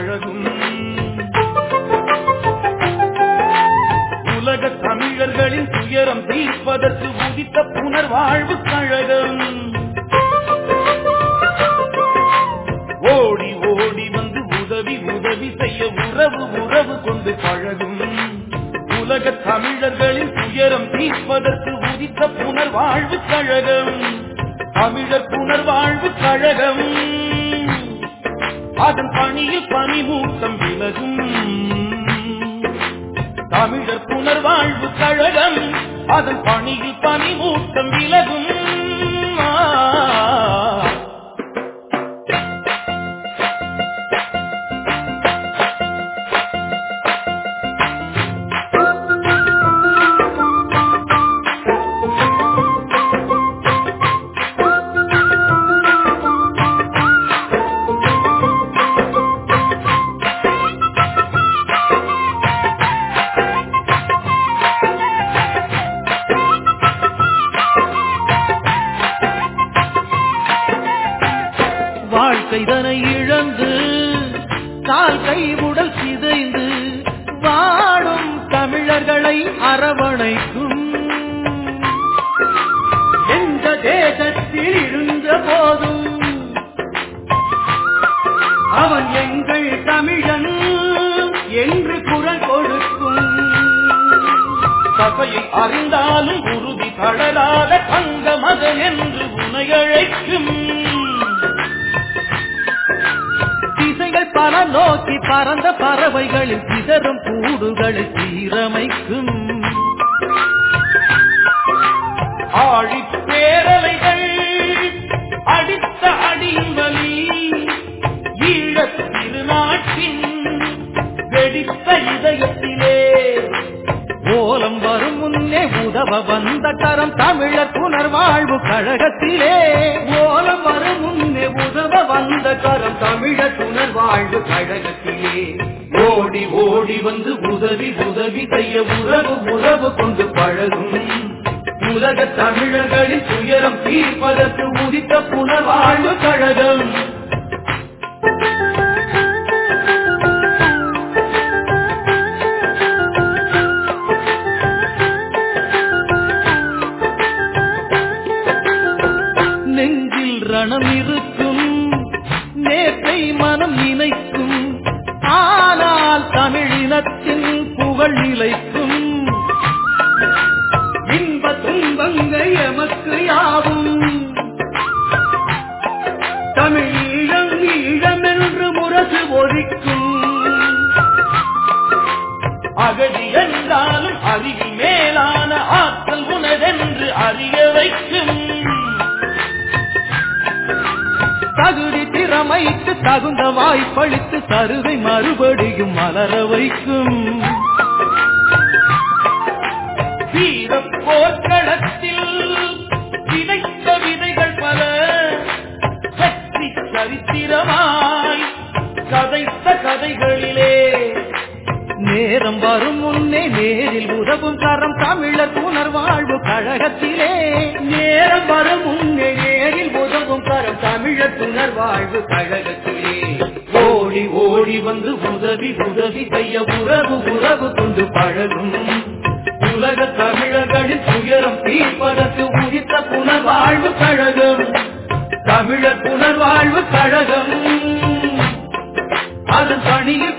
பழகும் உலக தமிழர்களின் துயரம் தீர்ப்பதற்கு உதித்த புனர்வாழ்வு கழகம் ஓடி ஓடி வந்து உதவி உதவி செய்ய உறவு உறவு கொண்டு பழகும் உலக தமிழர்களின் துயரம் தீர்ப்பதற்கு உதித்த புனர்வாழ்வு கழகம் தமிழர் புனர்வாழ்வு கழகம் அதன் பணியில் பனிமூட்டம் விலகும் தமிழர் புனர்வாழ்வு கழகம் அதன் பணியில் பனிமூட்டம் விலகும் ஆ. வாழ்க்கைதனை இழந்து கால் கை உடல் சிதைந்து வாடும் தமிழர்களை அரவணைக்கும் எந்த தேசத்தில் இருந்த போதும் அவன் எங்கள் தமிழன் என்று குரல் கொடுக்கும் சபையை அறிந்தாலும் உறுதி தளராத தங்க மகன் என்று உனை அழைக்கும் திசைகள் பல நோக்கி பறந்த பறவைகளில் சிதறும் கூடுகளை சீரமைக்கும் ஆழி பேரலைகள் அடித்த அடியின் வலி ஈழத் திருநாட்டின் வெடித்த இதயத்திலே ஓலம் வரும் முன்னே உதவ வந்த கரம் தமிழர் புனர்வாழ்வு கழகத்திலே ஓலம் வரும் முன்னே உதவ வந்த கரம் தமிழர் புனர்வாழ்வு கழகத்திலே ஓடி ஓடி வந்து உதவி உதவி செய்ய உறவு உறவு கொண்டு பழகும் உலக தமிழர்களின் துயரம் தீர்ப்பதற்கு உதித்த புனர்வாழ்வு கழகம் நெஞ்சில் ரணம் இருக்கும் நேற்றை மனம் நினைக்கும் ஆனால் தமிழினத்தின் புகழ் நிலைக்கும் இன்ப துன்பங்கள் எமக்கு யாவும் தமிழ் ஈழம் ஈழமென்று முரசு ஒலிக்கும் அகதி என்றாலும் அறிவில் மேலான ஆற்றல் உனதென்று அறிய வைக்கும் தகுதி திறமைக்கு தகுந்த வாய்ப்பளித்து தருவை மறுபடியும் மலர வைக்கும் வீர போர்க்களத்தில் விதைத்த விதைகள் பல வெற்றி சரித்திரமாய் கதைத்த கதைகளிலே நேரம் வரும் முன்னே நேரில் உதவும் தரம் தமிழர் புனர்வாழ்வு கழகத்திலே நேரம் வரும் முன்னே நேரில் உதவும் தரம் தமிழர் புனர்வாழ்வு கழகத்திலே ஓடி ஓடி வந்து உதவி உதவி செய்ய உறவு உறவு கொண்டு பழகும் உலக தமிழர்களின் துயரம் தீர்ப்பதற்கு உதித்த புனர்வாழ்வு கழகம் தமிழர் புனர்வாழ்வு கழகம் அதன் பணியில்